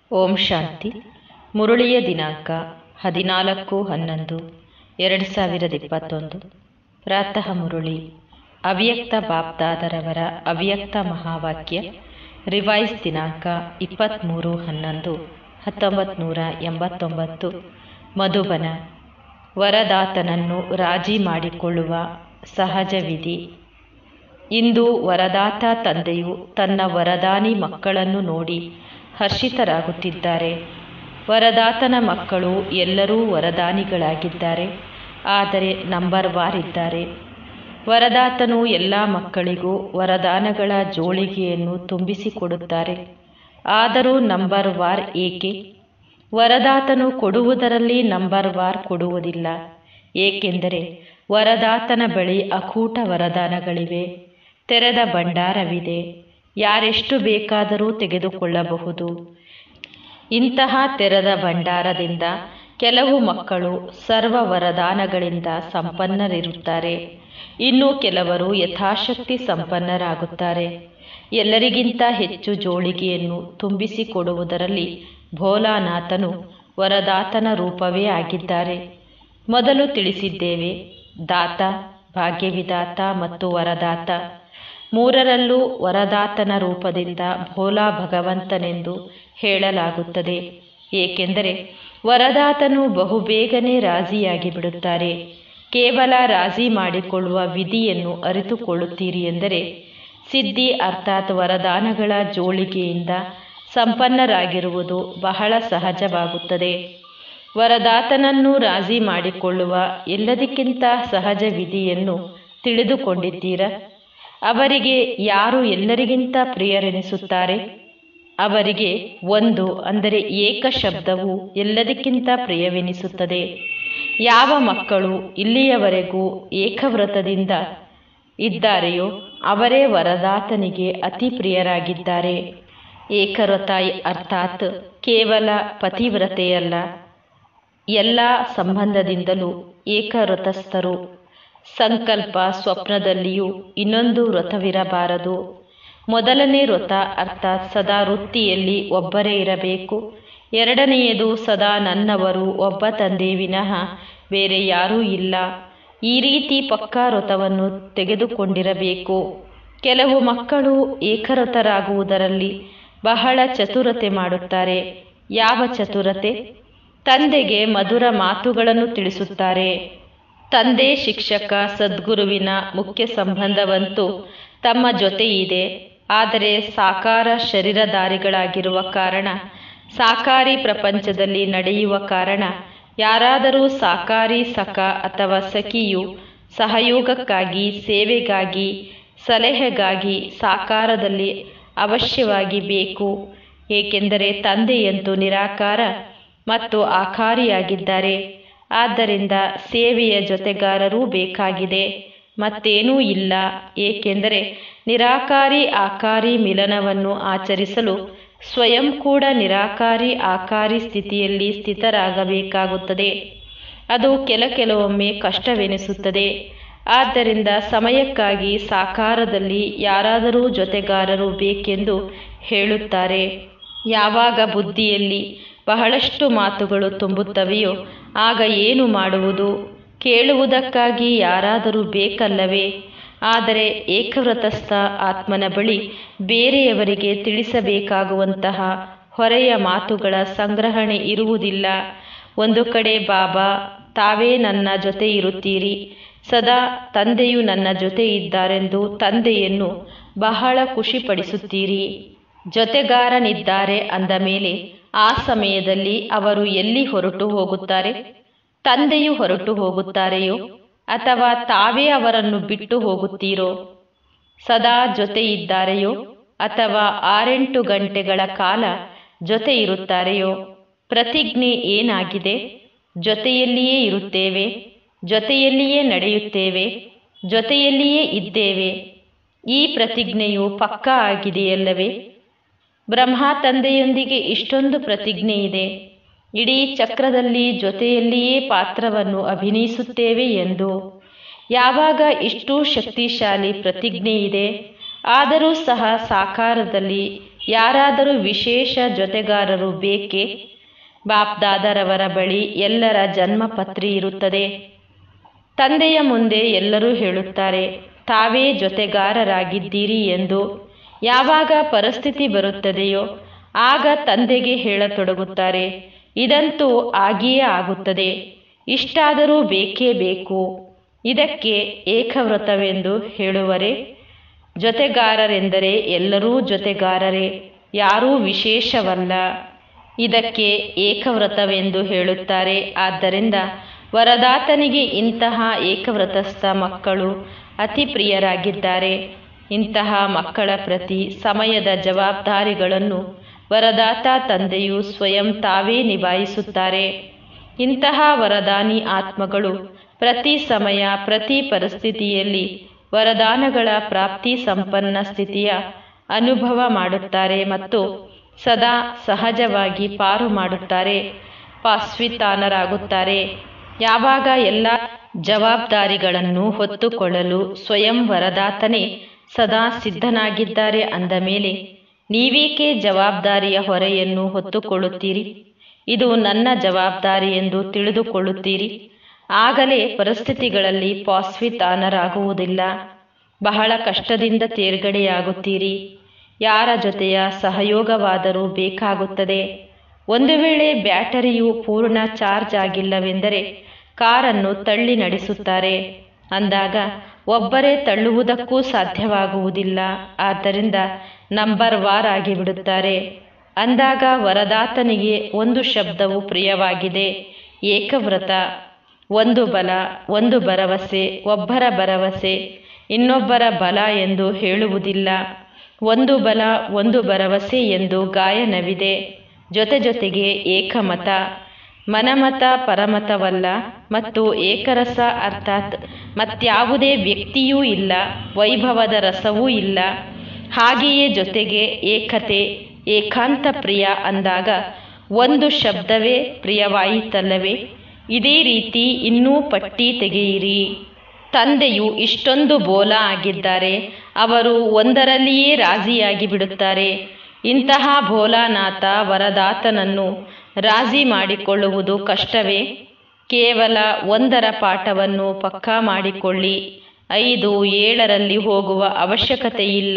ಓಂ ಶಾಂತಿ ಮುರುಳಿಯ ದಿನಾಂಕ ಹದಿನಾಲ್ಕು ಹನ್ನೊಂದು ಎರಡು ಸಾವಿರದ ಇಪ್ಪತ್ತೊಂದು ಪ್ರಾತಃ ಮುರುಳಿ ಅವ್ಯಕ್ತ ಬಾಪ್ದಾದರವರ ಅವ್ಯಕ್ತ ಮಹಾವಾಕ್ಯ ರಿವೈಸ್ ದಿನಾಂಕ ಇಪ್ಪತ್ತ್ಮೂರು ಹನ್ನೊಂದು ಹತ್ತೊಂಬತ್ತು ನೂರ ಎಂಬತ್ತೊಂಬತ್ತು ಮಧುಬನ ವರದಾತನನ್ನು ರಾಜಿ ಮಾಡಿಕೊಳ್ಳುವ ಸಹಜ ವಿಧಿ ಇಂದು ವರದಾತ ತಂದೆಯು ತನ್ನ ವರದಾನಿ ಮಕ್ಕಳನ್ನು ನೋಡಿ ಹರ್ಷಿತರಾಗುತ್ತಿದ್ದಾರೆ ವರದಾತನ ಮಕ್ಕಳು ಎಲ್ಲರೂ ವರದಾನಿಗಳಾಗಿದ್ದಾರೆ ಆದರೆ ನಂಬರ್ ವಾರ್ ಇದ್ದಾರೆ ವರದಾತನು ಎಲ್ಲ ಮಕ್ಕಳಿಗೂ ವರದಾನಗಳ ಜೋಳಿಗೆಯನ್ನು ತುಂಬಿಸಿಕೊಡುತ್ತಾರೆ ಆದರೂ ನಂಬರ್ ವಾರ್ ಏಕೆ ವರದಾತನು ಕೊಡುವುದರಲ್ಲಿ ನಂಬರ್ ವಾರ್ ಕೊಡುವುದಿಲ್ಲ ಏಕೆಂದರೆ ವರದಾತನ ಬಳಿ ಅಕೂಟ ವರದಾನಗಳಿವೆ ತೆರೆದ ಭಂಡಾರವಿದೆ ಯಾರೆಷ್ಟು ಬೇಕಾದರೂ ತೆಗೆದುಕೊಳ್ಳಬಹುದು ಇಂತಹ ತೆರೆದ ಭಂಡಾರದಿಂದ ಕೆಲವು ಮಕ್ಕಳು ಸರ್ವ ವರದಾನಗಳಿಂದ ಸಂಪನ್ನರಿರುತ್ತಾರೆ ಇನ್ನು ಕೆಲವರು ಯಥಾಶಕ್ತಿ ಸಂಪನ್ನರಾಗುತ್ತಾರೆ ಎಲ್ಲರಿಗಿಂತ ಹೆಚ್ಚು ಜೋಳಿಗೆಯನ್ನು ತುಂಬಿಸಿಕೊಡುವುದರಲ್ಲಿ ಭೋಲಾನಾಥನು ವರದಾತನ ರೂಪವೇ ಆಗಿದ್ದಾರೆ ಮೊದಲು ತಿಳಿಸಿದ್ದೇವೆ ದಾತ ಭಾಗ್ಯವಿದಾತ ಮತ್ತು ವರದಾತ ಮೂರರಲ್ಲೂ ವರದಾತನ ರೂಪದಿಂದ ಭೋಲಾ ಭಗವಂತನೆಂದು ಹೇಳಲಾಗುತ್ತದೆ ಏಕೆಂದರೆ ವರದಾತನು ಬಹುಬೇಗನೆ ರಾಜಿಯಾಗಿ ಬಿಡುತ್ತಾರೆ ಕೇವಲ ರಾಜಿ ಮಾಡಿಕೊಳ್ಳುವ ವಿಧಿಯನ್ನು ಅರಿತುಕೊಳ್ಳುತ್ತೀರಿ ಎಂದರೆ ಸಿದ್ಧಿ ಅರ್ಥಾತ್ ವರದಾನಗಳ ಜೋಳಿಗೆಯಿಂದ ಸಂಪನ್ನರಾಗಿರುವುದು ಬಹಳ ಸಹಜವಾಗುತ್ತದೆ ವರದಾತನನ್ನು ರಾಜಿ ಮಾಡಿಕೊಳ್ಳುವ ಎಲ್ಲದಕ್ಕಿಂತ ಸಹಜ ವಿಧಿಯನ್ನು ತಿಳಿದುಕೊಂಡಿದ್ದೀರಾ ಅವರಿಗೆ ಯಾರು ಎಲ್ಲರಿಗಿಂತ ಪ್ರಿಯರೆನಿಸುತ್ತಾರೆ ಅವರಿಗೆ ಒಂದು ಅಂದರೆ ಏಕ ಶಬ್ದವು ಎಲ್ಲದಕ್ಕಿಂತ ಪ್ರಿಯವೆನಿಸುತ್ತದೆ ಯಾವ ಮಕ್ಕಳು ಇಲ್ಲಿಯವರೆಗೂ ಏಕವ್ರತದಿಂದ ಇದ್ದಾರೆಯೋ ಅವರೇ ವರದಾತನಿಗೆ ಅತಿ ಪ್ರಿಯರಾಗಿದ್ದಾರೆ ಏಕವ್ರತ ಅರ್ಥಾತ್ ಕೇವಲ ಪತಿವ್ರತೆಯಲ್ಲ ಎಲ್ಲ ಸಂಬಂಧದಿಂದಲೂ ಏಕವ್ರತಸ್ಥರು ಸಂಕಲ್ಪ ಸ್ವಪ್ನದಲ್ಲಿಯೂ ಇನ್ನೊಂದು ವ್ರತವಿರಬಾರದು ಮೊದಲನೇ ವ್ರತ ಅರ್ಥಾತ್ ಸದಾ ವೃತ್ತಿಯಲ್ಲಿ ಒಬ್ಬರೇ ಇರಬೇಕು ಎರಡನೆಯದು ಸದಾ ನನ್ನವರು ಒಬ್ಬ ತಂದೆ ವಿನಃ ಬೇರೆ ಯಾರೂ ಇಲ್ಲ ಈ ರೀತಿ ಪಕ್ಕಾ ವ್ರತವನ್ನು ತೆಗೆದುಕೊಂಡಿರಬೇಕು ಕೆಲವು ಮಕ್ಕಳು ಏಕರತರಾಗುವುದರಲ್ಲಿ ಬಹಳ ಚತುರತೆ ಮಾಡುತ್ತಾರೆ ಯಾವ ಚತುರತೆ ತಂದೆಗೆ ಮಧುರ ಮಾತುಗಳನ್ನು ತಿಳಿಸುತ್ತಾರೆ ತಂದೆ ಶಿಕ್ಷಕ ಸದ್ಗುರುವಿನ ಮುಖ್ಯ ಸಂಬಂಧವಂತೂ ತಮ್ಮ ಜೊತೆ ಇದೆ ಆದರೆ ಸಾಕಾರ ಶರೀರಧಾರಿಗಳಾಗಿರುವ ಕಾರಣ ಸಾಕಾರಿ ಪ್ರಪಂಚದಲ್ಲಿ ನಡೆಯುವ ಕಾರಣ ಯಾರಾದರೂ ಸಾಕಾರಿ ಸಖ ಅಥವಾ ಸಖಿಯು ಸಹಯೋಗಕ್ಕಾಗಿ ಸೇವೆಗಾಗಿ ಸಲಹೆಗಾಗಿ ಸಾಕಾರದಲ್ಲಿ ಅವಶ್ಯವಾಗಿ ಬೇಕು ಏಕೆಂದರೆ ತಂದೆಯಂತೂ ನಿರಾಕಾರ ಮತ್ತು ಆಕಾರಿಯಾಗಿದ್ದಾರೆ ಆದ್ದರಿಂದ ಸೇವೆಯ ಜೊತೆಗಾರರೂ ಬೇಕಾಗಿದೆ ಮತ್ತೇನೂ ಇಲ್ಲ ಏಕೆಂದರೆ ನಿರಾಕಾರಿ ಆಕಾರಿ ಮಿಲನವನ್ನು ಆಚರಿಸಲು ಸ್ವಯಂ ಕೂಡ ನಿರಾಕಾರಿ ಆಕಾರಿ ಸ್ಥಿತಿಯಲ್ಲಿ ಸ್ಥಿತರಾಗಬೇಕಾಗುತ್ತದೆ ಅದು ಕೆಲ ಕೆಲವೊಮ್ಮೆ ಕಷ್ಟವೆನಿಸುತ್ತದೆ ಆದ್ದರಿಂದ ಸಮಯಕ್ಕಾಗಿ ಸಾಕಾರದಲ್ಲಿ ಯಾರಾದರೂ ಜೊತೆಗಾರರು ಬೇಕೆಂದು ಹೇಳುತ್ತಾರೆ ಯಾವಾಗ ಬುದ್ಧಿಯಲ್ಲಿ ಬಹಳಷ್ಟು ಮಾತುಗಳು ತುಂಬುತ್ತವೆಯೋ ಆಗ ಏನು ಮಾಡುವುದು ಕೇಳುವುದಕ್ಕಾಗಿ ಯಾರಾದರೂ ಬೇಕಲ್ಲವೇ ಆದರೆ ಏಕವ್ರತಸ್ಥ ಆತ್ಮನ ಬಳಿ ಬೇರೆಯವರಿಗೆ ತಿಳಿಸಬೇಕಾಗುವಂತಹ ಹೊರೆಯ ಮಾತುಗಳ ಸಂಗ್ರಹಣೆ ಇರುವುದಿಲ್ಲ ಒಂದು ಕಡೆ ಬಾಬಾ ತಾವೇ ನನ್ನ ಜೊತೆ ಇರುತ್ತೀರಿ ಸದಾ ತಂದೆಯು ನನ್ನ ಜೊತೆ ಇದ್ದಾರೆಂದು ತಂದೆಯನ್ನು ಬಹಳ ಖುಷಿಪಡಿಸುತ್ತೀರಿ ಜೊತೆಗಾರನಿದ್ದಾರೆ ಅಂದ ಮೇಲೆ ಆ ಸಮಯದಲ್ಲಿ ಅವರು ಎಲ್ಲಿ ಹೊರಟು ಹೋಗುತ್ತಾರೆ ತಂದೆಯು ಹೊರಟು ಹೋಗುತ್ತಾರೆಯೋ ಅಥವಾ ತಾವೇ ಅವರನ್ನು ಬಿಟ್ಟು ಹೋಗುತ್ತೀರೋ ಸದಾ ಜೊತೆ ಇದ್ದಾರೆಯೋ ಅಥವಾ ಆರೆಂಟು ಗಂಟೆಗಳ ಕಾಲ ಜೊತೆ ಇರುತ್ತಾರೆಯೋ ಪ್ರತಿಜ್ಞೆ ಏನಾಗಿದೆ ಜೊತೆಯಲ್ಲಿಯೇ ಇರುತ್ತೇವೆ ಜೊತೆಯಲ್ಲಿಯೇ ನಡೆಯುತ್ತೇವೆ ಜೊತೆಯಲ್ಲಿಯೇ ಇದ್ದೇವೆ ಈ ಪ್ರತಿಜ್ಞೆಯು ಪಕ್ಕಾ ಆಗಿದೆಯಲ್ಲವೇ ಬ್ರಹ್ಮ ತಂದೆಯೊಂದಿಗೆ ಇಷ್ಟೊಂದು ಪ್ರತಿಜ್ಞೆ ಇದೆ ಇಡೀ ಚಕ್ರದಲ್ಲಿ ಜೊತೆಯಲ್ಲಿಯೇ ಪಾತ್ರವನ್ನು ಅಭಿನಯಿಸುತ್ತೇವೆ ಎಂದು ಯಾವಾಗ ಇಷ್ಟು ಶಕ್ತಿಶಾಲಿ ಪ್ರತಿಜ್ಞೆ ಇದೆ ಆದರೂ ಸಹ ಸಾಕಾರದಲ್ಲಿ ಯಾರಾದರೂ ವಿಶೇಷ ಜೊತೆಗಾರರು ಬೇಕೇ ಬಾಪ್ದಾದರವರ ಬಳಿ ಎಲ್ಲರ ಜನ್ಮಪತ್ರಿ ಇರುತ್ತದೆ ತಂದೆಯ ಮುಂದೆ ಎಲ್ಲರೂ ಹೇಳುತ್ತಾರೆ ತಾವೇ ಜೊತೆಗಾರರಾಗಿದ್ದೀರಿ ಎಂದು ಯಾವಾಗ ಪರಿಸ್ಥಿತಿ ಬರುತ್ತದೆಯೋ ಆಗ ತಂದೆಗೆ ಹೇಳತೊಡಗುತ್ತಾರೆ ಇದಂತೂ ಆಗಿಯೇ ಆಗುತ್ತದೆ ಇಷ್ಟಾದರೂ ಬೇಕೇ ಬೇಕು ಇದಕ್ಕೆ ಏಕವ್ರತವೆಂದು ಹೇಳುವರೆ ಜೊತೆಗಾರರೆಂದರೆ ಎಲ್ಲರೂ ಜೊತೆಗಾರರೇ ಯಾರೂ ವಿಶೇಷವಲ್ಲ ಇದಕ್ಕೆ ಏಕವ್ರತವೆಂದು ಹೇಳುತ್ತಾರೆ ಆದ್ದರಿಂದ ವರದಾತನಿಗೆ ಇಂತಹ ಏಕವ್ರತಸ್ಥ ಮಕ್ಕಳು ಅತಿ ಪ್ರಿಯರಾಗಿದ್ದಾರೆ ಇಂತಹ ಮಕ್ಕಳ ಪ್ರತಿ ಸಮಯದ ಜವಾಬ್ದಾರಿಗಳನ್ನು ವರದಾತ ತಂದೆಯು ಸ್ವಯಂ ತಾವೇ ನಿಭಾಯಿಸುತ್ತಾರೆ ಇಂತಹ ವರದಾನಿ ಆತ್ಮಗಳು ಪ್ರತಿ ಸಮಯ ಪ್ರತಿ ಪರಿಸ್ಥಿತಿಯಲ್ಲಿ ವರದಾನಗಳ ಪ್ರಾಪ್ತಿ ಸಂಪನ್ನ ಸ್ಥಿತಿಯ ಅನುಭವ ಮಾಡುತ್ತಾರೆ ಮತ್ತು ಸದಾ ಸಹಜವಾಗಿ ಪಾರು ಮಾಡುತ್ತಾರೆ ಪಾಸ್ವಿತಾನರಾಗುತ್ತಾರೆ ಯಾವಾಗ ಎಲ್ಲ ಜವಾಬ್ದಾರಿಗಳನ್ನು ಹೊತ್ತುಕೊಳ್ಳಲು ಸ್ವಯಂ ವರದಾತನೇ ಸದಾ ಸಿದ್ಧನಾಗಿದ್ದಾರೆ ಅಂದ ಮೇಲೆ ನೀವೇಕೆ ಜವಾಬ್ದಾರಿಯ ಹೊರೆಯನ್ನು ಹೊತ್ತುಕೊಳ್ಳುತ್ತೀರಿ ಇದು ನನ್ನ ಜವಾಬ್ದಾರಿ ಎಂದು ತಿಳಿದುಕೊಳ್ಳುತ್ತೀರಿ ಆಗಲೇ ಪರಿಸ್ಥಿತಿಗಳಲ್ಲಿ ಪಾಸ್ವಿತಾನರಾಗುವುದಿಲ್ಲ ಬಹಳ ಕಷ್ಟದಿಂದ ತೇರ್ಗಡೆಯಾಗುತ್ತೀರಿ ಯಾರ ಜೊತೆಯ ಸಹಯೋಗವಾದರೂ ಬೇಕಾಗುತ್ತದೆ ಒಂದು ವೇಳೆ ಬ್ಯಾಟರಿಯು ಪೂರ್ಣ ಚಾರ್ಜ್ ಆಗಿಲ್ಲವೆಂದರೆ ಕಾರನ್ನು ತಳ್ಳಿ ನಡೆಸುತ್ತಾರೆ ಅಂದಾಗ ಒಬ್ಬರೇ ತಳ್ಳುವುದಕ್ಕೂ ಸಾಧ್ಯವಾಗುವುದಿಲ್ಲ ಆದ್ದರಿಂದ ನಂಬರ್ ವಾರ್ ಆಗಿಬಿಡುತ್ತಾರೆ ಅಂದಾಗ ವರದಾತನಿಗೆ ಒಂದು ಶಬ್ದವು ಪ್ರಿಯವಾಗಿದೆ ಏಕವ್ರತ ಒಂದು ಬಲ ಒಂದು ಭರವಸೆ ಒಬ್ಬರ ಭರವಸೆ ಇನ್ನೊಬ್ಬರ ಬಲ ಎಂದು ಹೇಳುವುದಿಲ್ಲ ಒಂದು ಬಲ ಒಂದು ಭರವಸೆ ಎಂದು ಗಾಯನವಿದೆ ಜೊತೆ ಜೊತೆಗೆ ಏಕಮತ ಮನಮತ ಪರಮತವಲ್ಲ ಮತ್ತು ಏಕರಸ ಅರ್ಥಾತ್ ಮತ್ಯಾವುದೇ ವ್ಯಕ್ತಿಯೂ ಇಲ್ಲ ವೈಭವದ ರಸವೂ ಇಲ್ಲ ಹಾಗೆಯೇ ಜೊತೆಗೆ ಏಕತೆ ಏಕಾಂತ ಪ್ರಿಯ ಅಂದಾಗ ಒಂದು ಶಬ್ದವೇ ಪ್ರಿಯವಾಯಿತಲ್ಲವೇ ಇದೇ ರೀತಿ ಇನ್ನೂ ಪಟ್ಟಿ ತೆಗೆಯಿರಿ ತಂದೆಯು ಇಷ್ಟೊಂದು ಬೋಲ ಆಗಿದ್ದಾರೆ ಅವರು ಒಂದರಲ್ಲಿಯೇ ರಾಜಿಯಾಗಿ ಬಿಡುತ್ತಾರೆ ಇಂತಹ ಭೋಲಾನಾಥ ವರದಾತನನ್ನು ರಾಜಿ ಮಾಡಿಕೊಳ್ಳುವುದು ಕಷ್ಟವೇ ಕೇವಲ ಒಂದರ ಪಾಠವನ್ನು ಪಕ್ಕಾ ಮಾಡಿಕೊಳ್ಳಿ ಐದು ಏಳರಲ್ಲಿ ಹೋಗುವ ಅವಶ್ಯಕತೆಯಿಲ್ಲ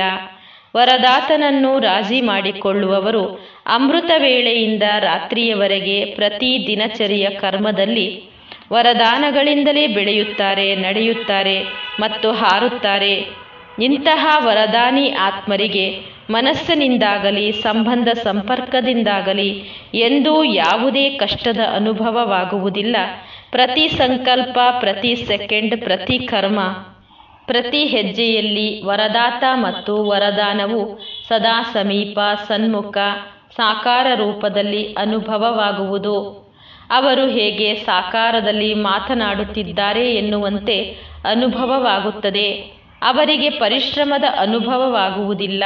ವರದಾತನನ್ನು ರಾಜಿ ಮಾಡಿಕೊಳ್ಳುವವರು ಅಮೃತ ವೇಳೆಯಿಂದ ರಾತ್ರಿಯವರೆಗೆ ಪ್ರತಿ ದಿನಚರಿಯ ಕರ್ಮದಲ್ಲಿ ವರದಾನಗಳಿಂದಲೇ ಬೆಳೆಯುತ್ತಾರೆ ನಡೆಯುತ್ತಾರೆ ಮತ್ತು ಹಾರುತ್ತಾರೆ ಇಂತಹ ವರದಾನಿ ಆತ್ಮರಿಗೆ ಮನಸ್ಸಿನಿಂದಾಗಲಿ ಸಂಬಂಧ ಸಂಪರ್ಕದಿಂದಾಗಲಿ ಎಂದೂ ಯಾವುದೇ ಕಷ್ಟದ ಅನುಭವವಾಗುವುದಿಲ್ಲ ಪ್ರತಿ ಸಂಕಲ್ಪ ಪ್ರತಿ ಸೆಕೆಂಡ್ ಪ್ರತಿ ಕರ್ಮ ಪ್ರತಿ ಹೆಜ್ಜೆಯಲ್ಲಿ ವರದಾತ ಮತ್ತು ವರದಾನವು ಸದಾ ಸಮೀಪ ಸನ್ಮುಖ ಸಾಕಾರ ರೂಪದಲ್ಲಿ ಅನುಭವವಾಗುವುದು ಅವರು ಹೇಗೆ ಸಾಕಾರದಲ್ಲಿ ಮಾತನಾಡುತ್ತಿದ್ದಾರೆ ಎನ್ನುವಂತೆ ಅನುಭವವಾಗುತ್ತದೆ ಅವರಿಗೆ ಪರಿಶ್ರಮದ ಅನುಭವವಾಗುವುದಿಲ್ಲ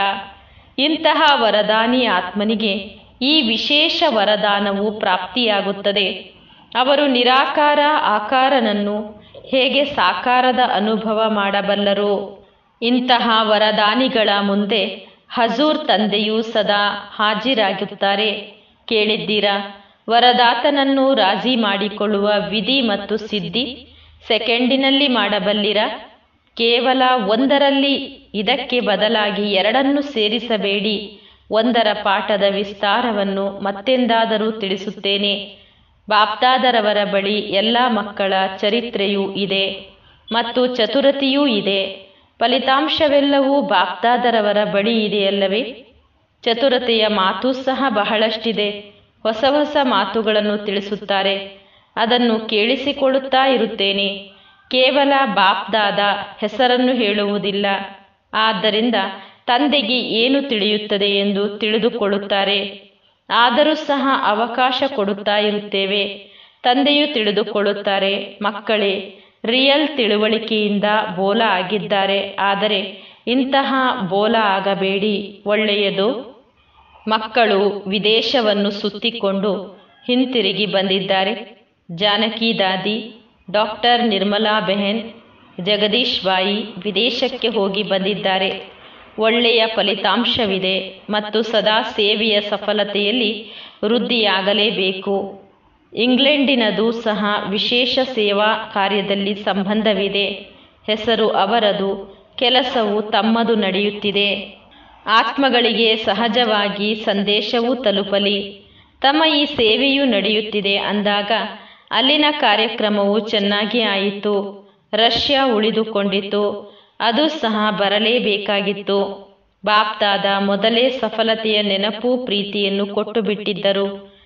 ಇಂತಹ ವರದಾನಿ ಆತ್ಮನಿಗೆ ಈ ವಿಶೇಷ ವರದಾನವು ಪ್ರಾಪ್ತಿಯಾಗುತ್ತದೆ ಅವರು ನಿರಾಕಾರ ಆಕಾರನನ್ನು ಹೇಗೆ ಸಾಕಾರದ ಅನುಭವ ಮಾಡಬಲ್ಲರು ಇಂತಹ ವರದಾನಿಗಳ ಮುಂದೆ ಹಜೂರ್ ತಂದೆಯೂ ಸದಾ ಹಾಜಿರಾಗುತ್ತಾರೆ ಕೇಳಿದ್ದೀರಾ ವರದಾತನನ್ನು ರಾಜಿ ಮಾಡಿಕೊಳ್ಳುವ ವಿಧಿ ಮತ್ತು ಸಿದ್ಧಿ ಸೆಕೆಂಡಿನಲ್ಲಿ ಮಾಡಬಲ್ಲಿರ ಕೇವಲ ಒಂದರಲ್ಲಿ ಇದಕ್ಕೆ ಬದಲಾಗಿ ಎರಡನ್ನು ಸೇರಿಸಬೇಡಿ ಒಂದರ ಪಾಠದ ವಿಸ್ತಾರವನ್ನು ಮತ್ತೆಂದಾದರೂ ತಿಳಿಸುತ್ತೇನೆ ಬಾಪ್ದಾದರವರ ಬಳಿ ಎಲ್ಲ ಮಕ್ಕಳ ಚರಿತ್ರೆಯೂ ಇದೆ ಮತ್ತು ಚತುರತೆಯೂ ಇದೆ ಫಲಿತಾಂಶವೆಲ್ಲವೂ ಬಾಪ್ದಾದರವರ ಬಳಿ ಇದೆಯಲ್ಲವೇ ಚತುರತೆಯ ಮಾತು ಸಹ ಬಹಳಷ್ಟಿದೆ ಹೊಸ ಹೊಸ ಮಾತುಗಳನ್ನು ತಿಳಿಸುತ್ತಾರೆ ಅದನ್ನು ಕೇಳಿಸಿಕೊಳ್ಳುತ್ತಾ ಇರುತ್ತೇನೆ ಕೇವಲ ಬಾಪ್ದಾದ ಹೆಸರನ್ನು ಹೇಳುವುದಿಲ್ಲ ಆದ್ದರಿಂದ ತಂದೆಗೆ ಏನು ತಿಳಿಯುತ್ತದೆ ಎಂದು ತಿಳಿದುಕೊಳ್ಳುತ್ತಾರೆ ಆದರೂ ಸಹ ಅವಕಾಶ ಕೊಡುತ್ತಾ ಇರುತ್ತೇವೆ ತಂದೆಯು ತಿಳಿದುಕೊಳ್ಳುತ್ತಾರೆ ಮಕ್ಕಳೇ ರಿಯಲ್ ತಿಳುವಳಿಕೆಯಿಂದ ಬೋಲ ಆಗಿದ್ದಾರೆ ಆದರೆ ಇಂತಹ ಬೋಲ ಆಗಬೇಡಿ ಒಳ್ಳೆಯದು ಮಕ್ಕಳು ವಿದೇಶವನ್ನು ಸುತ್ತಿಕೊಂಡು ಹಿಂತಿರುಗಿ ಬಂದಿದ್ದಾರೆ ಜಾನಕಿ ದಾದಿ ಡಾಕ್ಟರ್ ನಿರ್ಮಲಾ ಬೆಹೆನ್ ಜಗದೀಶ್ ಬಾಯಿ ವಿದೇಶಕ್ಕೆ ಹೋಗಿ ಬಂದಿದ್ದಾರೆ ಒಳ್ಳೆಯ ಫಲಿತಾಂಶವಿದೆ ಮತ್ತು ಸದಾ ಸೇವೆಯ ಸಫಲತೆಯಲ್ಲಿ ವೃದ್ಧಿಯಾಗಲೇಬೇಕು ಇಂಗ್ಲೆಂಡಿನದು ಸಹ ವಿಶೇಷ ಸೇವಾ ಕಾರ್ಯದಲ್ಲಿ ಸಂಬಂಧವಿದೆ ಹೆಸರು ಅವರದು ಕೆಲಸವು ತಮ್ಮದು ನಡೆಯುತ್ತಿದೆ ಆತ್ಮಗಳಿಗೆ ಸಹಜವಾಗಿ ಸಂದೇಶವೂ ತಲುಪಲಿ ತಮ್ಮ ಈ ಸೇವೆಯೂ ನಡೆಯುತ್ತಿದೆ ಅಂದಾಗ ಅಲ್ಲಿನ ಕಾರ್ಯಕ್ರಮವು ಚೆನ್ನಾಗಿ ಆಯಿತು ರಷ್ಯಾ ಉಳಿದುಕೊಂಡಿತು ಅದು ಸಹ ಬರಲೇಬೇಕಾಗಿತ್ತು ಬಾಪ್ದಾದ ಮೊದಲೇ ಸಫಲತೆಯ ನೆನಪು ಪ್ರೀತಿಯನ್ನು ಕೊಟ್ಟು ಬಿಟ್ಟಿದ್ದರು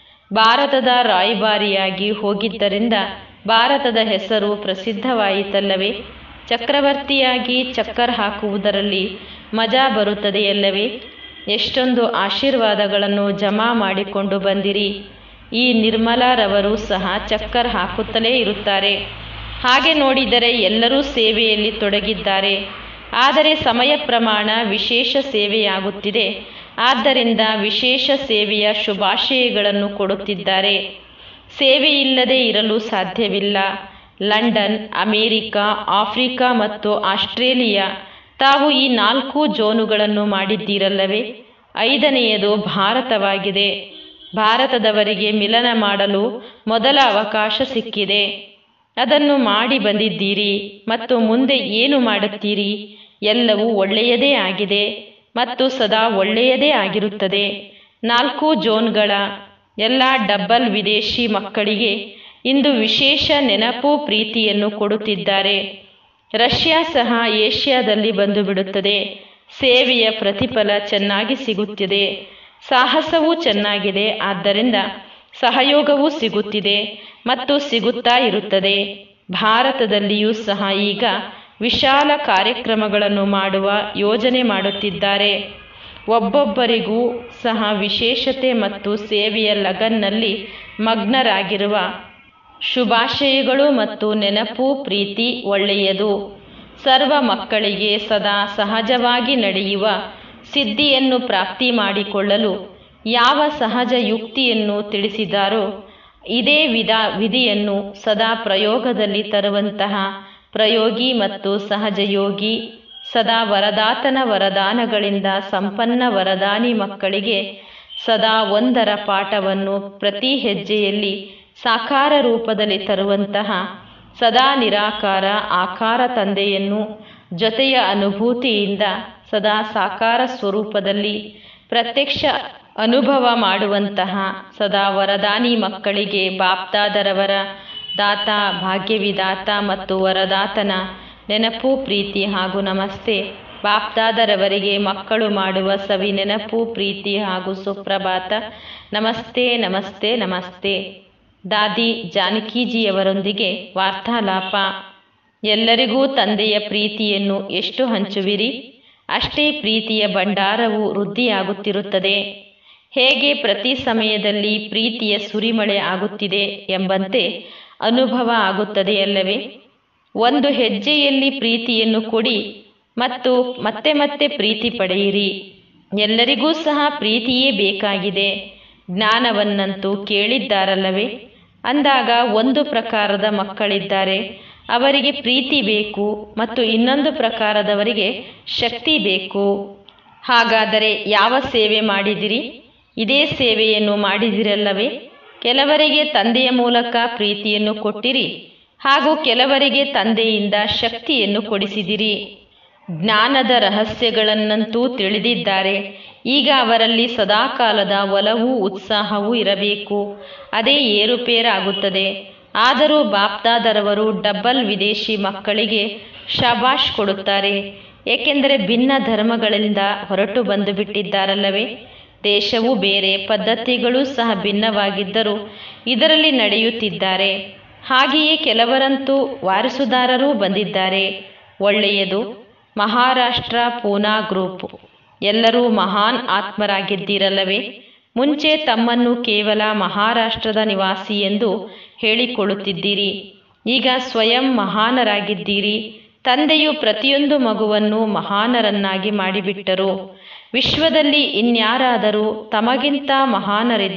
ಭಾರತದ ರಾಯಭಾರಿಯಾಗಿ ಹೋಗಿದ್ದರಿಂದ ಭಾರತದ ಹೆಸರು ಪ್ರಸಿದ್ಧವಾಯಿತಲ್ಲವೇ ಚಕ್ರವರ್ತಿಯಾಗಿ ಚಕ್ಕರ್ ಹಾಕುವುದರಲ್ಲಿ ಮಜಾ ಬರುತ್ತದೆಯಲ್ಲವೇ ಎಷ್ಟೊಂದು ಆಶೀರ್ವಾದಗಳನ್ನು ಜಮಾ ಮಾಡಿಕೊಂಡು ಬಂದಿರಿ ಈ ನಿರ್ಮಲಾರವರು ಸಹ ಚಕ್ಕರ್ ಹಾಕುತ್ತಲೇ ಇರುತ್ತಾರೆ ಹಾಗೆ ನೋಡಿದರೆ ಎಲ್ಲರೂ ಸೇವೆಯಲ್ಲಿ ತೊಡಗಿದ್ದಾರೆ ಆದರೆ ಸಮಯ ಪ್ರಮಾಣ ವಿಶೇಷ ಸೇವೆಯಾಗುತ್ತಿದೆ ಆದ್ದರಿಂದ ವಿಶೇಷ ಸೇವೆಯ ಶುಭಾಶಯಗಳನ್ನು ಕೊಡುತ್ತಿದ್ದಾರೆ ಸೇವೆಯಿಲ್ಲದೆ ಇರಲು ಸಾಧ್ಯವಿಲ್ಲ ಲಂಡನ್ ಅಮೇರಿಕಾ ಆಫ್ರಿಕಾ ಮತ್ತು ಆಸ್ಟ್ರೇಲಿಯಾ ತಾವು ಈ ನಾಲ್ಕು ಜೋನುಗಳನ್ನು ಮಾಡಿದ್ದೀರಲ್ಲವೇ ಐದನೆಯದು ಭಾರತವಾಗಿದೆ ಭಾರತದವರಿಗೆ ಮಿಲನ ಮಾಡಲು ಮೊದಲ ಅವಕಾಶ ಸಿಕ್ಕಿದೆ ಅದನ್ನು ಮಾಡಿ ಬಂದಿದ್ದೀರಿ ಮತ್ತು ಮುಂದೆ ಏನು ಮಾಡುತ್ತೀರಿ ಎಲ್ಲವೂ ಒಳ್ಳೆಯದೇ ಆಗಿದೆ ಮತ್ತು ಸದಾ ಒಳ್ಳೆಯದೇ ಆಗಿರುತ್ತದೆ ನಾಲ್ಕು ಜೋನ್ಗಳ ಎಲ್ಲ ಡಬ್ಬಲ್ ವಿದೇಶಿ ಮಕ್ಕಳಿಗೆ ಇಂದು ವಿಶೇಷ ನೆನಪು ಪ್ರೀತಿಯನ್ನು ಕೊಡುತ್ತಿದ್ದಾರೆ ರಷ್ಯಾ ಸಹ ಏಷ್ಯಾದಲ್ಲಿ ಬಂದು ಬಿಡುತ್ತದೆ ಸೇವೆಯ ಪ್ರತಿಫಲ ಚೆನ್ನಾಗಿ ಸಿಗುತ್ತಿದೆ ಸಾಹಸವೂ ಚೆನ್ನಾಗಿದೆ ಆದ್ದರಿಂದ ಸಹಯೋಗವೂ ಸಿಗುತ್ತಿದೆ ಮತ್ತು ಸಿಗುತ್ತಾ ಇರುತ್ತದೆ ಭಾರತದಲ್ಲಿಯೂ ಸಹ ಈಗ ವಿಶಾಲ ಕಾರ್ಯಕ್ರಮಗಳನ್ನು ಮಾಡುವ ಯೋಜನೆ ಮಾಡುತ್ತಿದ್ದಾರೆ ಒಬ್ಬೊಬ್ಬರಿಗೂ ಸಹ ವಿಶೇಷತೆ ಮತ್ತು ಸೇವೆಯ ಲಗನ್ನಲ್ಲಿ ಮಗ್ನರಾಗಿರುವ ಶುಭಾಶಯಗಳು ಮತ್ತು ನೆನಪು ಪ್ರೀತಿ ಒಳ್ಳೆಯದು ಸರ್ವ ಮಕ್ಕಳಿಗೆ ಸದಾ ಸಹಜವಾಗಿ ನಡೆಯುವ ಸಿದ್ಧಿಯನ್ನು ಪ್ರಾಪ್ತಿ ಮಾಡಿಕೊಳ್ಳಲು ಯಾವ ಸಹಜ ಯುಕ್ತಿಯನ್ನು ತಿಳಿಸಿದಾರೋ ಇದೇ ವಿಧ ವಿಧಿಯನ್ನು ಸದಾ ಪ್ರಯೋಗದಲ್ಲಿ ತರುವಂತಹ ಪ್ರಯೋಗಿ ಮತ್ತು ಸಹಜಯೋಗಿ ಸದಾ ವರದಾತನ ವರದಾನಗಳಿಂದ ಸಂಪನ್ನ ವರದಾನಿ ಮಕ್ಕಳಿಗೆ ಸದಾ ಒಂದರ ಪಾಠವನ್ನು ಪ್ರತಿ ಹೆಜ್ಜೆಯಲ್ಲಿ ಸಾಕಾರ ರೂಪದಲ್ಲಿ ತರುವಂತಹ ಸದಾ ನಿರಾಕಾರ ಆಕಾರ ತಂದೆಯನ್ನು ಜೊತೆಯ ಅನುಭೂತಿಯಿಂದ ಸದಾ ಸಾಕಾರ ಸ್ವರೂಪದಲ್ಲಿ ಪ್ರತ್ಯಕ್ಷ ಅನುಭವ ಮಾಡುವಂತಹ ಸದಾ ವರದಾನಿ ಮಕ್ಕಳಿಗೆ ಬಾಪ್ದಾದರವರ ದಾತ ಭಾಗ್ಯವಿದಾತ ಮತ್ತು ವರದಾತನ ನೆನಪು ಪ್ರೀತಿ ಹಾಗೂ ನಮಸ್ತೆ ಬಾಪ್ದಾದರವರಿಗೆ ಮಕ್ಕಳು ಮಾಡುವ ಸವಿ ನೆನಪು ಪ್ರೀತಿ ಹಾಗೂ ಸುಪ್ರಭಾತ ನಮಸ್ತೆ ನಮಸ್ತೆ ನಮಸ್ತೆ ದಾದಿ ಜಾನಕೀಜಿಯವರೊಂದಿಗೆ ವಾರ್ತಾಲಾಪ ಎಲ್ಲರಿಗೂ ತಂದೆಯ ಪ್ರೀತಿಯನ್ನು ಎಷ್ಟು ಹಂಚುವಿರಿ ಅಷ್ಟೇ ಪ್ರೀತಿಯ ಭಂಡಾರವು ವೃದ್ಧಿಯಾಗುತ್ತಿರುತ್ತದೆ ಹೇಗೆ ಪ್ರತಿ ಸಮಯದಲ್ಲಿ ಪ್ರೀತಿಯ ಸುರಿಮಳೆ ಆಗುತ್ತಿದೆ ಎಂಬಂತೆ ಅನುಭವ ಆಗುತ್ತದೆಯಲ್ಲವೇ ಒಂದು ಹೆಜ್ಜೆಯಲ್ಲಿ ಪ್ರೀತಿಯನ್ನು ಕೊಡಿ ಮತ್ತು ಮತ್ತೆ ಮತ್ತೆ ಪ್ರೀತಿ ಪಡೆಯಿರಿ ಎಲ್ಲರಿಗೂ ಸಹ ಪ್ರೀತಿಯೇ ಬೇಕಾಗಿದೆ ಜ್ಞಾನವನ್ನಂತೂ ಕೇಳಿದ್ದಾರಲ್ಲವೇ ಅಂದಾಗ ಒಂದು ಪ್ರಕಾರದ ಮಕ್ಕಳಿದ್ದಾರೆ ಅವರಿಗೆ ಪ್ರೀತಿ ಬೇಕು ಮತ್ತು ಇನ್ನೊಂದು ಪ್ರಕಾರದವರಿಗೆ ಶಕ್ತಿ ಬೇಕು ಹಾಗಾದರೆ ಯಾವ ಸೇವೆ ಮಾಡಿದಿರಿ ಇದೇ ಸೇವೆಯನ್ನು ಮಾಡಿದಿರಲ್ಲವೇ ಕೆಲವರಿಗೆ ತಂದೆಯ ಮೂಲಕ ಪ್ರೀತಿಯನ್ನು ಕೊಟ್ಟಿರಿ ಹಾಗೂ ಕೆಲವರಿಗೆ ತಂದೆಯಿಂದ ಶಕ್ತಿಯನ್ನು ಕೊಡಿಸಿದಿರಿ ಜ್ಞಾನದ ರಹಸ್ಯಗಳನ್ನಂತೂ ತಿಳಿದಿದ್ದಾರೆ ಈಗ ಅವರಲ್ಲಿ ಸದಾಕಾಲದ ಒಲವು ಉತ್ಸಾಹವೂ ಇರಬೇಕು ಅದೇ ಏರುಪೇರಾಗುತ್ತದೆ ಆದರೂ ಬಾಪ್ದಾದರವರು ಡಬ್ಬಲ್ ವಿದೇಶಿ ಮಕ್ಕಳಿಗೆ ಶಬಾಷ್ ಕೊಡುತ್ತಾರೆ ಏಕೆಂದರೆ ಭಿನ್ನ ಧರ್ಮಗಳಿಂದ ಹೊರಟು ಬಂದು ಬಿಟ್ಟಿದ್ದಾರಲ್ಲವೇ ದೇಶವೂ ಬೇರೆ ಪದ್ಧತಿಗಳೂ ಸಹ ಭಿನ್ನವಾಗಿದ್ದರೂ ಇದರಲ್ಲಿ ನಡೆಯುತ್ತಿದ್ದಾರೆ ಹಾಗೆಯೇ ಕೆಲವರಂತೂ ವಾರಸುದಾರರೂ ಬಂದಿದ್ದಾರೆ ಒಳ್ಳೆಯದು ಮಹಾರಾಷ್ಟ್ರ ಪೂನಾ ಗ್ರೂಪ್ ಎಲ್ಲರೂ ಮಹಾನ್ ಆತ್ಮರಾಗಿದ್ದೀರಲ್ಲವೇ ಮುಂಚೆ ತಮ್ಮನ್ನು ಕೇವಲ ಮಹಾರಾಷ್ಟ್ರದ ನಿವಾಸಿ ಎಂದು ಹೇಳಿಕೊಳ್ಳುತ್ತಿದ್ದೀರಿ ಈಗ ಸ್ವಯಂ ಮಹಾನರಾಗಿದ್ದೀರಿ ತಂದೆಯು ಪ್ರತಿಯೊಂದು ಮಗುವನ್ನು ಮಹಾನರನ್ನಾಗಿ ಮಾಡಿಬಿಟ್ಟರು ವಿಶ್ವದಲ್ಲಿ ಇನ್ಯಾರಾದರೂ ತಮಗಿಂತ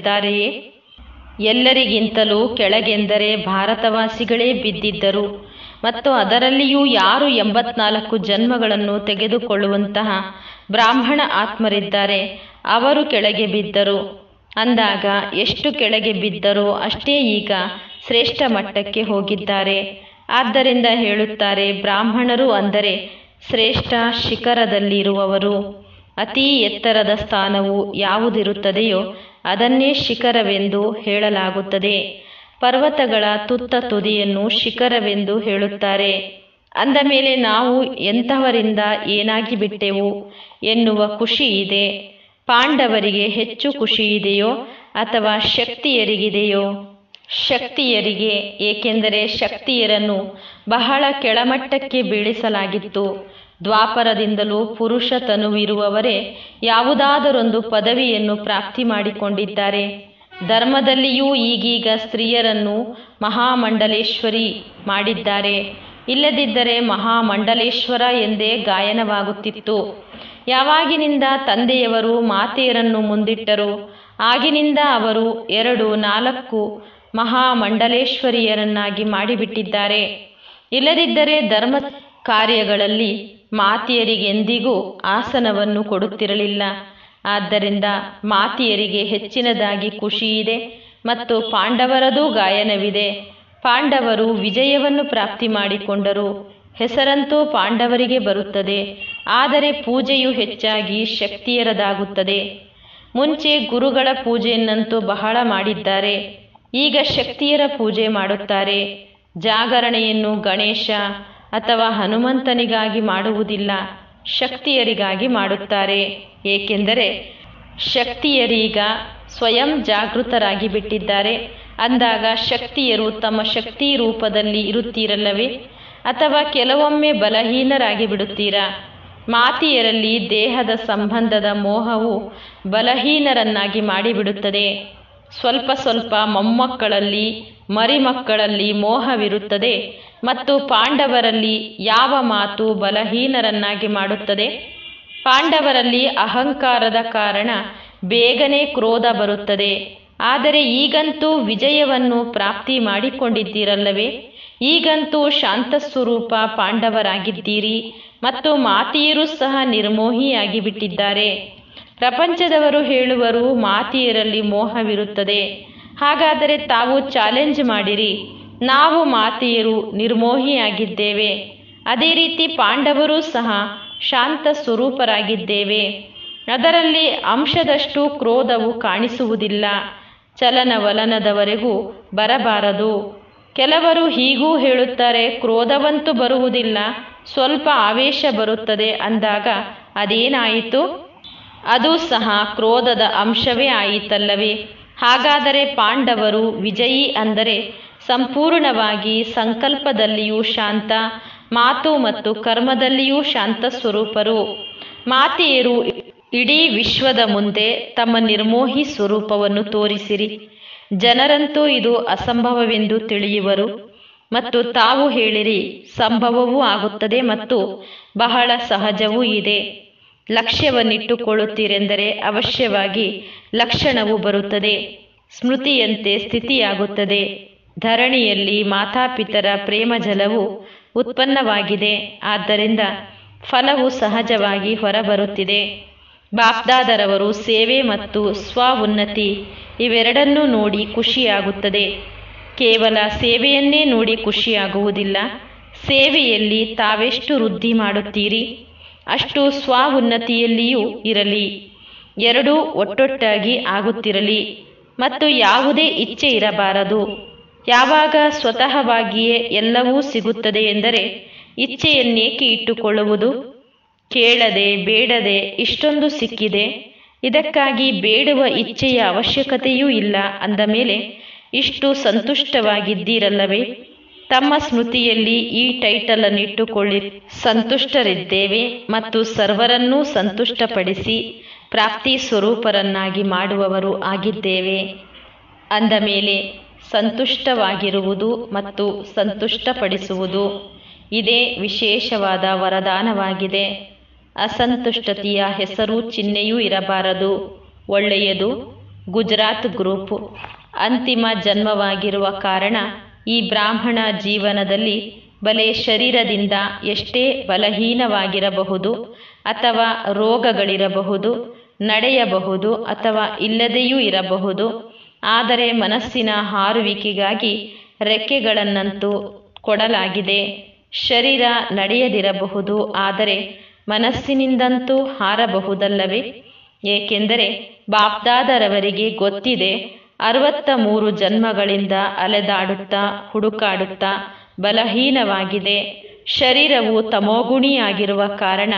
ಮಹಾನರಿದ್ದಾರೆಯೇ ಎಲ್ಲರಿಗಿಂತಲೂ ಕೆಳಗೆಂದರೆ ಭಾರತವಾಸಿಗಳೇ ಬಿದ್ದಿದ್ದರು ಮತ್ತು ಅದರಲ್ಲಿಯೂ ಯಾರು ಎಂಬತ್ನಾಲ್ಕು ಜನ್ಮಗಳನ್ನು ತೆಗೆದುಕೊಳ್ಳುವಂತಹ ಬ್ರಾಹ್ಮಣ ಆತ್ಮರಿದ್ದಾರೆ ಅವರು ಕೆಳಗೆ ಬಿದ್ದರು ಅಂದಾಗ ಎಷ್ಟು ಕೆಳಗೆ ಬಿದ್ದರೋ ಅಷ್ಟೇ ಈಗ ಶ್ರೇಷ್ಠ ಮಟ್ಟಕ್ಕೆ ಹೋಗಿದ್ದಾರೆ ಆದ್ದರಿಂದ ಹೇಳುತ್ತಾರೆ ಬ್ರಾಹ್ಮಣರು ಅಂದರೆ ಶ್ರೇಷ್ಠ ಶಿಖರದಲ್ಲಿರುವವರು ಅತಿ ಎತ್ತರದ ಸ್ಥಾನವು ಯಾವುದಿರುತ್ತದೆಯೋ ಅದನ್ನೇ ಶಿಖರವೆಂದು ಹೇಳಲಾಗುತ್ತದೆ ಪರ್ವತಗಳ ತುತ್ತ ತುದಿಯನ್ನು ಶಿಖರವೆಂದು ಹೇಳುತ್ತಾರೆ ಅಂದ ಮೇಲೆ ನಾವು ಎಂತಹವರಿಂದ ಏನಾಗಿ ಬಿಟ್ಟೆವು ಎನ್ನುವ ಖುಷಿ ಇದೆ ಪಾಂಡವರಿಗೆ ಹೆಚ್ಚು ಖುಷಿ ಇದೆಯೋ ಅಥವಾ ಶಕ್ತಿಯರಿಗಿದೆಯೋ ಶಕ್ತಿಯರಿಗೆ ಏಕೆಂದರೆ ಶಕ್ತಿಯರನ್ನು ಬಹಳ ಕೆಳಮಟ್ಟಕ್ಕೆ ಬೀಳಿಸಲಾಗಿತ್ತು ದ್ವಾಪರದಿಂದಲೂ ಪುರುಷ ತನುವಿರುವವರೇ ಯಾವುದಾದರೊಂದು ಪದವಿಯನ್ನು ಪ್ರಾಪ್ತಿ ಮಾಡಿಕೊಂಡಿದ್ದಾರೆ ಧರ್ಮದಲ್ಲಿಯೂ ಈಗೀಗ ಸ್ತ್ರೀಯರನ್ನು ಮಹಾಮಂಡಲೇಶ್ವರಿ ಮಾಡಿದ್ದಾರೆ ಇಲ್ಲದಿದ್ದರೆ ಮಹಾಮಂಡಲೇಶ್ವರ ಎಂದೇ ಗಾಯನವಾಗುತ್ತಿತ್ತು ಯಾವಾಗಿನಿಂದ ತಂದೆಯವರು ಮಾತೆಯರನ್ನು ಮುಂದಿಟ್ಟರು ಆಗಿನಿಂದ ಅವರು ಎರಡು ನಾಲ್ಕು ಮಹಾಮಂಡಲೇಶ್ವರಿಯರನ್ನಾಗಿ ಮಾಡಿಬಿಟ್ಟಿದ್ದಾರೆ ಇಲ್ಲದಿದ್ದರೆ ಧರ್ಮ ಕಾರ್ಯಗಳಲ್ಲಿ ಮಾತೆಯರಿಗೆಂದಿಗೂ ಆಸನವನ್ನು ಕೊಡುತ್ತಿರಲಿಲ್ಲ ಆದ್ದರಿಂದ ಮಾತೆಯರಿಗೆ ಹೆಚ್ಚಿನದಾಗಿ ಖುಷಿ ಇದೆ ಮತ್ತು ಪಾಂಡವರದೂ ಗಾಯನವಿದೆ ಪಾಂಡವರು ವಿಜಯವನ್ನು ಪ್ರಾಪ್ತಿ ಮಾಡಿಕೊಂಡರು ಹೆಸರಂತೂ ಪಾಂಡವರಿಗೆ ಬರುತ್ತದೆ ಆದರೆ ಪೂಜೆಯು ಹೆಚ್ಚಾಗಿ ಶಕ್ತಿಯರದಾಗುತ್ತದೆ ಮುಂಚೆ ಗುರುಗಳ ಪೂಜೆಯನ್ನಂತೂ ಬಹಳ ಮಾಡಿದ್ದಾರೆ ಈಗ ಶಕ್ತಿಯರ ಪೂಜೆ ಮಾಡುತ್ತಾರೆ ಜಾಗರಣೆಯನ್ನು ಗಣೇಶ ಅಥವಾ ಹನುಮಂತನಿಗಾಗಿ ಮಾಡುವುದಿಲ್ಲ ಶಕ್ತಿಯರಿಗಾಗಿ ಮಾಡುತ್ತಾರೆ ಏಕೆಂದರೆ ಶಕ್ತಿಯರೀಗ ಸ್ವಯಂ ಜಾಗೃತರಾಗಿ ಬಿಟ್ಟಿದ್ದಾರೆ ಅಂದಾಗ ಶಕ್ತಿಯರು ತಮ್ಮ ಶಕ್ತಿ ರೂಪದಲ್ಲಿ ಇರುತ್ತೀರಲ್ಲವೇ ಅಥವಾ ಕೆಲವೊಮ್ಮೆ ಬಲಹೀನರಾಗಿ ಬಿಡುತ್ತೀರಾ ಮಾತಿಯರಲ್ಲಿ ದೇಹದ ಸಂಬಂಧದ ಮೋಹವು ಬಲಹೀನರನ್ನಾಗಿ ಮಾಡಿಬಿಡುತ್ತದೆ ಸ್ವಲ್ಪ ಸ್ವಲ್ಪ ಮೊಮ್ಮಕ್ಕಳಲ್ಲಿ ಮರಿಮಕ್ಕಳಲ್ಲಿ ಮೋಹವಿರುತ್ತದೆ ಮತ್ತು ಪಾಂಡವರಲ್ಲಿ ಯಾವ ಮಾತು ಬಲಹೀನರನ್ನಾಗಿ ಮಾಡುತ್ತದೆ ಪಾಂಡವರಲ್ಲಿ ಅಹಂಕಾರದ ಕಾರಣ ಬೇಗನೆ ಕ್ರೋಧ ಬರುತ್ತದೆ ಆದರೆ ಈಗಂತೂ ವಿಜಯವನ್ನು ಪ್ರಾಪ್ತಿ ಮಾಡಿಕೊಂಡಿದ್ದೀರಲ್ಲವೇ ಈಗಂತೂ ಶಾಂತಸ್ವರೂಪ ಪಾಂಡವರಾಗಿದ್ದೀರಿ ಮತ್ತು ಮಾತೆಯರು ಸಹ ನಿರ್ಮೋಹಿಯಾಗಿ ಬಿಟ್ಟಿದ್ದಾರೆ ಪ್ರಪಂಚದವರು ಹೇಳುವರು ಮಾತೆಯರಲ್ಲಿ ಮೋಹವಿರುತ್ತದೆ ಹಾಗಾದರೆ ತಾವು ಚಾಲೆಂಜ್ ಮಾಡಿರಿ ನಾವು ಮಾತೆಯರು ನಿರ್ಮೋಹಿಯಾಗಿದ್ದೇವೆ ಅದೇ ರೀತಿ ಪಾಂಡವರು ಸಹ ಶಾಂತ ಸ್ವರೂಪರಾಗಿದ್ದೇವೆ ಅದರಲ್ಲಿ ಅಂಶದಷ್ಟು ಕ್ರೋಧವು ಕಾಣಿಸುವುದಿಲ್ಲ ಚಲನವಲನದವರೆಗೂ ಬರಬಾರದು ಕೆಲವರು ಹೀಗೂ ಹೇಳುತ್ತಾರೆ ಕ್ರೋಧವಂತೂ ಬರುವುದಿಲ್ಲ ಸ್ವಲ್ಪ ಆವೇಶ ಬರುತ್ತದೆ ಅಂದಾಗ ಅದೇನಾಯಿತು ಅದು ಸಹ ಕ್ರೋಧದ ಅಂಶವೇ ಆಯಿತಲ್ಲವೇ ಹಾಗಾದರೆ ಪಾಂಡವರು ವಿಜಯಿ ಅಂದರೆ ಸಂಪೂರ್ಣವಾಗಿ ಸಂಕಲ್ಪದಲ್ಲಿಯೂ ಶಾಂತ ಮಾತು ಮತ್ತು ಕರ್ಮದಲ್ಲಿಯೂ ಶಾಂತ ಸ್ವರೂಪರು ಮಾತೆಯರು ಇಡೀ ವಿಶ್ವದ ಮುಂದೆ ತಮ್ಮ ನಿರ್ಮೋಹಿ ಸ್ವರೂಪವನ್ನು ತೋರಿಸಿರಿ ಜನರಂತೂ ಇದು ಅಸಂಭವವೆಂದು ತಿಳಿಯುವರು ಮತ್ತು ತಾವು ಹೇಳಿರಿ ಸಂಭವವೂ ಆಗುತ್ತದೆ ಮತ್ತು ಬಹಳ ಸಹಜವೂ ಇದೆ ಲಕ್ಷ್ಯವನ್ನಿಟ್ಟುಕೊಳ್ಳುತ್ತೀರೆಂದರೆ ಅವಶ್ಯವಾಗಿ ಲಕ್ಷಣವು ಬರುತ್ತದೆ ಸ್ಮೃತಿಯಂತೆ ಸ್ಥಿತಿಯಾಗುತ್ತದೆ ಧರಣಿಯಲ್ಲಿ ಮಾತಾಪಿತರ ಪ್ರೇಮ ಜಲವು ಉತ್ಪನ್ನವಾಗಿದೆ ಆದ್ದರಿಂದ ಫಲವು ಸಹಜವಾಗಿ ಹೊರಬರುತ್ತಿದೆ ಬಾಪ್ದಾದರವರು ಸೇವೆ ಮತ್ತು ಸ್ವ ಉನ್ನತಿ ಇವೆರಡನ್ನೂ ನೋಡಿ ಖುಷಿಯಾಗುತ್ತದೆ ಕೇವಲ ಸೇವೆಯನ್ನೇ ನೋಡಿ ಖುಷಿಯಾಗುವುದಿಲ್ಲ ಸೇವೆಯಲ್ಲಿ ತಾವೆಷ್ಟು ವೃದ್ಧಿ ಮಾಡುತ್ತೀರಿ ಅಷ್ಟು ಸ್ವ ಉನ್ನತಿಯಲ್ಲಿಯೂ ಇರಲಿ ಎರಡೂ ಒಟ್ಟೊಟ್ಟಾಗಿ ಆಗುತ್ತಿರಲಿ ಮತ್ತು ಯಾವುದೇ ಇಚ್ಛೆ ಇರಬಾರದು ಯಾವಾಗ ಸ್ವತಃವಾಗಿಯೇ ಎಲ್ಲವೂ ಸಿಗುತ್ತದೆ ಎಂದರೆ ಇಚ್ಛೆಯನ್ನೇಕೆ ಇಟ್ಟುಕೊಳ್ಳುವುದು ಕೇಳದೆ ಬೇಡದೆ ಇಷ್ಟೊಂದು ಸಿಕ್ಕಿದೆ ಇದಕ್ಕಾಗಿ ಬೇಡುವ ಇಚ್ಛೆಯ ಅವಶ್ಯಕತೆಯೂ ಇಲ್ಲ ಅಂದ ಮೇಲೆ ಇಷ್ಟು ಸಂತುಷ್ಟವಾಗಿದ್ದೀರಲ್ಲವೇ ತಮ್ಮ ಸ್ಮೃತಿಯಲ್ಲಿ ಈ ಟೈಟಲ್ ಅನ್ನಿಟ್ಟುಕೊಳ್ಳಿ ಸಂತುಷ್ಟರಿದ್ದೇವೆ ಮತ್ತು ಸರ್ವರನ್ನೂ ಸಂತುಷ್ಟಪಡಿಸಿ ಪ್ರಾಪ್ತಿ ಸ್ವರೂಪರನ್ನಾಗಿ ಮಾಡುವವರು ಆಗಿದ್ದೇವೆ ಅಂದ ಮೇಲೆ ಸಂತುಷ್ಟವಾಗಿರುವುದು ಮತ್ತು ಸಂತುಷ್ಟಪಡಿಸುವುದು ಇದೇ ವಿಶೇಷವಾದ ವರದಾನವಾಗಿದೆ ಅಸಂತುಷ್ಟತೆಯ ಹೆಸರು ಚಿಹ್ನೆಯೂ ಇರಬಾರದು ಒಳ್ಳೆಯದು ಗುಜರಾತ್ ಗ್ರೂಪ್ ಅಂತಿಮ ಜನ್ಮವಾಗಿರುವ ಕಾರಣ ಈ ಬ್ರಾಹ್ಮಣ ಜೀವನದಲ್ಲಿ ಬಲೆ ಶರೀರದಿಂದ ಎಷ್ಟೇ ಬಲಹೀನವಾಗಿರಬಹುದು ಅಥವಾ ರೋಗಗಳಿರಬಹುದು ನಡೆಯಬಹುದು ಅಥವಾ ಇಲ್ಲದೆಯೂ ಇರಬಹುದು ಆದರೆ ಮನಸ್ಸಿನ ಹಾರುವಿಕೆಗಾಗಿ ರೆಕ್ಕೆಗಳನ್ನಂತೂ ಕೊಡಲಾಗಿದೆ ಶರೀರ ನಡೆಯದಿರಬಹುದು ಆದರೆ ಮನಸ್ಸಿನಿಂದಂತೂ ಹಾರಬಹುದಲ್ಲವೇ ಏಕೆಂದರೆ ಬಾಪ್ದಾದರವರಿಗೆ ಗೊತ್ತಿದೆ ಅರವತ್ತ ಮೂರು ಜನ್ಮಗಳಿಂದ ಅಲೆದಾಡುತ್ತಾ ಹುಡುಕಾಡುತ್ತಾ ಬಲಹೀನವಾಗಿದೆ ಶರೀರವು ತಮೋಗುಣಿಯಾಗಿರುವ ಕಾರಣ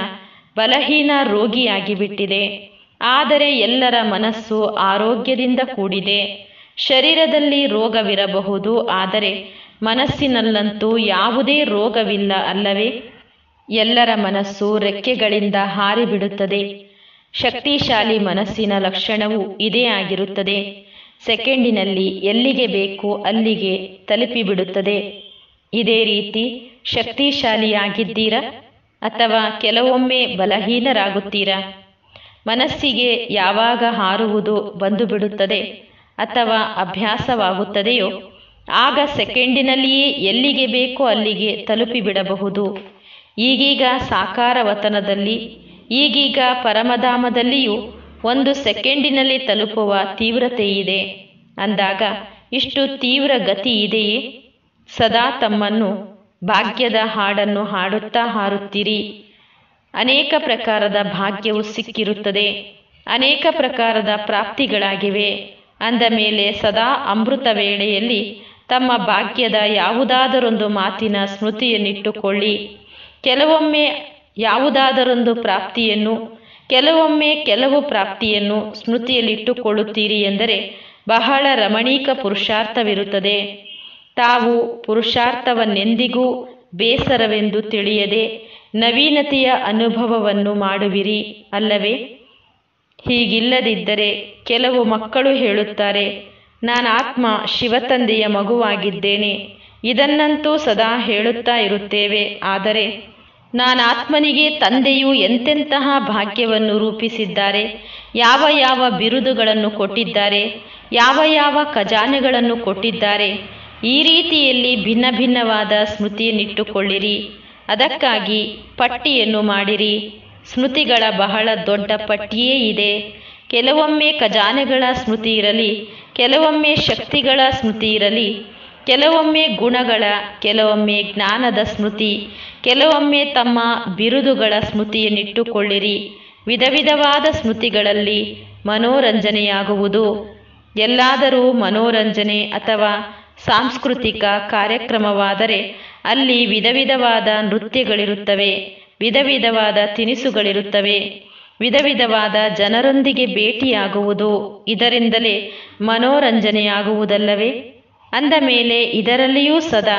ಬಲಹೀನ ರೋಗಿಯಾಗಿಬಿಟ್ಟಿದೆ ಆದರೆ ಎಲ್ಲರ ಮನಸ್ಸು ಆರೋಗ್ಯದಿಂದ ಕೂಡಿದೆ ಶರೀರದಲ್ಲಿ ರೋಗವಿರಬಹುದು ಆದರೆ ಮನಸ್ಸಿನಲ್ಲಂತೂ ಯಾವುದೇ ರೋಗವಿಲ್ಲ ಅಲ್ಲವೇ ಎಲ್ಲರ ಮನಸ್ಸು ರೆಕ್ಕೆಗಳಿಂದ ಹಾರಿಬಿಡುತ್ತದೆ ಶಕ್ತಿಶಾಲಿ ಮನಸ್ಸಿನ ಲಕ್ಷಣವು ಇದೇ ಆಗಿರುತ್ತದೆ ಸೆಕೆಂಡಿನಲ್ಲಿ ಎಲ್ಲಿಗೆ ಬೇಕು ಅಲ್ಲಿಗೆ ತಲುಪಿಬಿಡುತ್ತದೆ ಇದೇ ರೀತಿ ಶಕ್ತಿಶಾಲಿಯಾಗಿದ್ದೀರಾ ಅಥವಾ ಕೆಲವೊಮ್ಮೆ ಬಲಹೀನರಾಗುತ್ತೀರಾ ಮನಸ್ಸಿಗೆ ಯಾವಾಗ ಹಾರುವುದು ಬಂದು ಬಿಡುತ್ತದೆ ಅಥವಾ ಅಭ್ಯಾಸವಾಗುತ್ತದೆಯೋ ಆಗ ಸೆಕೆಂಡಿನಲ್ಲಿಯೇ ಎಲ್ಲಿಗೆ ಬೇಕೋ ಅಲ್ಲಿಗೆ ತಲುಪಿಬಿಡಬಹುದು ಈಗೀಗ ಸಾಕಾರವತನದಲ್ಲಿ ಈಗೀಗ ಪರಮಧಾಮದಲ್ಲಿಯೂ ಒಂದು ಸೆಕೆಂಡಿನಲ್ಲಿ ತಲುಪುವ ತೀವ್ರತೆ ಇದೆ ಅಂದಾಗ ಇಷ್ಟು ತೀವ್ರ ಗತಿ ಇದೆಯೇ ಸದಾ ತಮ್ಮನ್ನು ಭಾಗ್ಯದ ಹಾಡನ್ನು ಹಾಡುತ್ತಾ ಹಾರುತ್ತೀರಿ ಅನೇಕ ಪ್ರಕಾರದ ಭಾಗ್ಯವು ಸಿಕ್ಕಿರುತ್ತದೆ ಅನೇಕ ಪ್ರಕಾರದ ಪ್ರಾಪ್ತಿಗಳಾಗಿವೆ ಅಂದ ಮೇಲೆ ಸದಾ ಅಮೃತ ವೇಳೆಯಲ್ಲಿ ತಮ್ಮ ಭಾಗ್ಯದ ಯಾವುದಾದರೊಂದು ಮಾತಿನ ಸ್ಮೃತಿಯನ್ನಿಟ್ಟುಕೊಳ್ಳಿ ಕೆಲವೊಮ್ಮೆ ಯಾವುದಾದರೊಂದು ಪ್ರಾಪ್ತಿಯನ್ನು ಕೆಲವೊಮ್ಮೆ ಕೆಲವು ಪ್ರಾಪ್ತಿಯನ್ನು ಸ್ಮೃತಿಯಲ್ಲಿಟ್ಟುಕೊಳ್ಳುತ್ತೀರಿ ಎಂದರೆ ಬಹಳ ರಮಣೀಕ ಪುರುಷಾರ್ಥವಿರುತ್ತದೆ ತಾವು ಪುರುಷಾರ್ಥವನ್ನೆಂದಿಗೂ ಬೇಸರವೆಂದು ತಿಳಿಯದೆ ನವೀನತೆಯ ಅನುಭವವನ್ನು ಮಾಡುವಿರಿ ಅಲ್ಲವೇ ಹೀಗಿಲ್ಲದಿದ್ದರೆ ಕೆಲವು ಮಕ್ಕಳು ಹೇಳುತ್ತಾರೆ ನಾನು ಆತ್ಮ ಶಿವತಂದೆಯ ಮಗುವಾಗಿದ್ದೇನೆ ಇದನ್ನಂತೂ ಸದಾ ಹೇಳುತ್ತಾ ಇರುತ್ತೇವೆ ಆದರೆ ನಾನು ಆತ್ಮನಿಗೆ ತಂದೆಯು ಎಂತೆಂತಹ ಭಾಗ್ಯವನ್ನು ರೂಪಿಸಿದ್ದಾರೆ ಯಾವ ಯಾವ ಬಿರುದುಗಳನ್ನು ಕೊಟ್ಟಿದ್ದಾರೆ ಯಾವ ಯಾವ ಖಜಾನೆಗಳನ್ನು ಕೊಟ್ಟಿದ್ದಾರೆ ಈ ರೀತಿಯಲ್ಲಿ ಭಿನ್ನ ಭಿನ್ನವಾದ ಸ್ಮೃತಿಯನ್ನಿಟ್ಟುಕೊಳ್ಳಿರಿ ಅದಕ್ಕಾಗಿ ಪಟ್ಟಿಯನ್ನು ಮಾಡಿರಿ ಸ್ಮೃತಿಗಳ ಬಹಳ ದೊಡ್ಡ ಪಟ್ಟಿಯೇ ಇದೆ ಕೆಲವೊಮ್ಮೆ ಖಜಾನೆಗಳ ಸ್ಮೃತಿ ಇರಲಿ ಕೆಲವೊಮ್ಮೆ ಶಕ್ತಿಗಳ ಸ್ಮೃತಿ ಇರಲಿ ಕೆಲವೊಮ್ಮೆ ಗುಣಗಳ ಕೆಲವೊಮ್ಮೆ ಜ್ಞಾನದ ಸ್ಮೃತಿ ಕೆಲವೊಮ್ಮೆ ತಮ್ಮ ಬಿರುದುಗಳ ಸ್ಮೃತಿಯನ್ನಿಟ್ಟುಕೊಳ್ಳಿರಿ ವಿಧ ವಿಧವಾದ ಸ್ಮೃತಿಗಳಲ್ಲಿ ಮನೋರಂಜನೆಯಾಗುವುದು ಎಲ್ಲಾದರೂ ಮನೋರಂಜನೆ ಅಥವಾ ಸಾಂಸ್ಕೃತಿಕ ಕಾರ್ಯಕ್ರಮವಾದರೆ ಅಲ್ಲಿ ವಿಧ ವಿಧವಾದ ನೃತ್ಯಗಳಿರುತ್ತವೆ ವಿಧ ವಿಧವಾದ ತಿನಿಸುಗಳಿರುತ್ತವೆ ವಿಧ ವಿಧವಾದ ಜನರೊಂದಿಗೆ ಭೇಟಿಯಾಗುವುದು ಇದರಿಂದಲೇ ಮನೋರಂಜನೆಯಾಗುವುದಲ್ಲವೇ ಅಂದ ಮೇಲೆ ಇದರಲ್ಲಿಯೂ ಸದಾ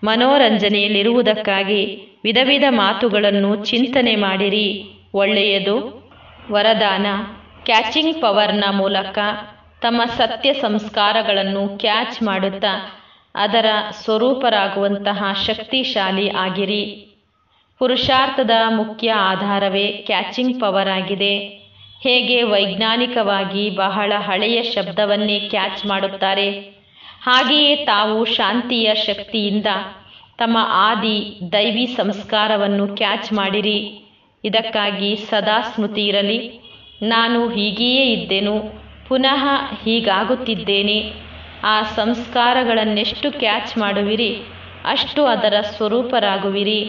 ಮನೋರಂಜನೆಯಲ್ಲಿರುವುದಕ್ಕಾಗಿ ವಿಧ ವಿಧ ಮಾತುಗಳನ್ನು ಚಿಂತನೆ ಮಾಡಿರಿ ಒಳ್ಳೆಯದು ವರದಾನ ಕ್ಯಾಚಿಂಗ್ ಪವರ್ನ ಮೂಲಕ ತಮ್ಮ ಸತ್ಯ ಸಂಸ್ಕಾರಗಳನ್ನು ಕ್ಯಾಚ್ ಮಾಡುತ್ತಾ ಅದರ ಸ್ವರೂಪರಾಗುವಂತಹ ಶಕ್ತಿಶಾಲಿ ಆಗಿರಿ ಪುರುಷಾರ್ಥದ ಮುಖ್ಯ ಆಧಾರವೇ ಕ್ಯಾಚಿಂಗ್ ಪವರ್ ಆಗಿದೆ ಹೇಗೆ ವೈಜ್ಞಾನಿಕವಾಗಿ ಬಹಳ ಹಳೆಯ ಶಬ್ದವನ್ನೇ ಕ್ಯಾಚ್ ಮಾಡುತ್ತಾರೆ ಹಾಗೆಯೇ ತಾವು ಶಾಂತಿಯ ಶಕ್ತಿಯಿಂದ ತಮ್ಮ ಆದಿ ದೈವಿ ಸಂಸ್ಕಾರವನ್ನು ಕ್ಯಾಚ್ ಮಾಡಿರಿ ಇದಕ್ಕಾಗಿ ಸದಾ ಸ್ಮೃತಿ ಇರಲಿ ನಾನು ಹೀಗೆಯೇ ಇದ್ದೆನು ಪುನಃ ಹೀಗಾಗುತ್ತಿದ್ದೇನೆ ಆ ಸಂಸ್ಕಾರಗಳನ್ನೆಷ್ಟು ಕ್ಯಾಚ್ ಮಾಡುವಿರಿ ಅಷ್ಟು ಅದರ ಸ್ವರೂಪರಾಗುವಿರಿ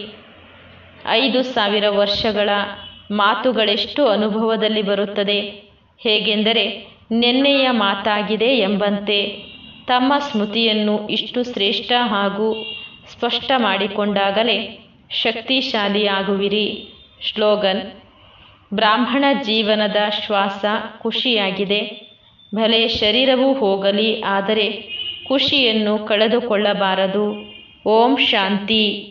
ಐದು ಸಾವಿರ ವರ್ಷಗಳ ಮಾತುಗಳೆಷ್ಟು ಅನುಭವದಲ್ಲಿ ಬರುತ್ತದೆ ಹೇಗೆಂದರೆ ನಿನ್ನೆಯ ಮಾತಾಗಿದೆ ಎಂಬಂತೆ ತಮ್ಮ ಸ್ಮೃತಿಯನ್ನು ಇಷ್ಟು ಶ್ರೇಷ್ಠ ಹಾಗೂ ಸ್ಪಷ್ಟ ಮಾಡಿಕೊಂಡಾಗಲೇ ಶಕ್ತಿಶಾಲಿಯಾಗುವಿರಿ ಶ್ಲೋಗನ್ ಬ್ರಾಹ್ಮಣ ಜೀವನದ ಶ್ವಾಸ ಖುಷಿಯಾಗಿದೆ ಭಲೆ ಶರೀರವೂ ಹೋಗಲಿ ಆದರೆ ಖುಷಿಯನ್ನು ಕಳೆದುಕೊಳ್ಳಬಾರದು ಓಂ ಶಾಂತಿ